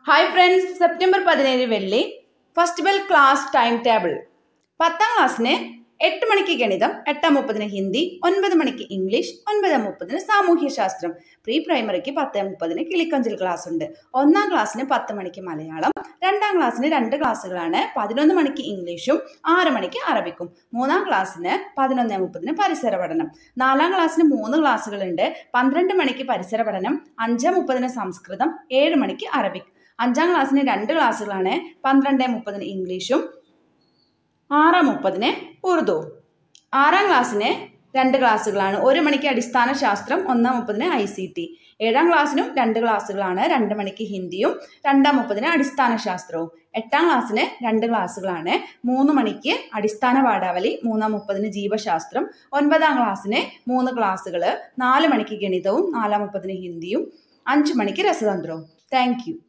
hi friends September പതിനേഴ് വെള്ളി first bell class time table പത്താം ക്ലാസ്സിന് എട്ട് മണിക്ക് ഗണിതം എട്ടാം മുപ്പതിന് ഹിന്ദി ഒൻപത് മണിക്ക് ഇംഗ്ലീഷ് ഒൻപത് മുപ്പതിന് സാമൂഹ്യ ശാസ്ത്രം പ്രീ പ്രൈമറിക്ക് പത്ത് മുപ്പതിന് കിളിക്കഞ്ചൽ ക്ലാസ് ഉണ്ട് ഒന്നാം ക്ലാസ്സിന് പത്ത് മണിക്ക് മലയാളം രണ്ടാം ക്ലാസ്സിന് രണ്ട് ക്ലാസ്സുകളാണ് പതിനൊന്ന് മണിക്ക് ഇംഗ്ലീഷും ആറ് മണിക്ക് അറബിക്കും മൂന്നാം ക്ലാസ്സിന് പതിനൊന്ന് മുപ്പതിന് പരിസര പഠനം നാലാം ക്ലാസ്സിന് മൂന്ന് ക്ലാസ്സുകളുണ്ട് പന്ത്രണ്ട് മണിക്ക് പരിസര പഠനം അഞ്ച് മുപ്പതിന് സംസ്കൃതം ഏഴ് മണിക്ക് അറബിക് അഞ്ചാം ക്ലാസ്സിന് രണ്ട് ക്ലാസ്സുകളാണ് പന്ത്രണ്ട് മുപ്പതിന് ഇംഗ്ലീഷും ആറ് മുപ്പതിന് ഉറുദു ആറാം ക്ലാസ്സിന് രണ്ട് ക്ലാസ്സുകളാണ് ഒരു മണിക്ക് അടിസ്ഥാന ശാസ്ത്രം ഒന്നാം മുപ്പതിന് ഐ സി ടി ഏഴാം ക്ലാസ്സിനും രണ്ട് ക്ലാസ്സുകളാണ് രണ്ട് മണിക്ക് ഹിന്ദിയും രണ്ടാം മുപ്പതിന് അടിസ്ഥാന ശാസ്ത്രവും എട്ടാം ക്ലാസ്സിന് രണ്ട് ക്ലാസ്സുകളാണ് മൂന്ന് മണിക്ക് അടിസ്ഥാന പാഠാവലി മൂന്നാം മുപ്പതിന് ജീവശാസ്ത്രം ഒൻപതാം ക്ലാസ്സിന് മൂന്ന് ക്ലാസ്സുകൾ നാല് മണിക്ക് ഗണിതവും നാലാം മുപ്പതിന് ഹിന്ദിയും അഞ്ച് മണിക്ക് രസതന്ത്രവും താങ്ക് യു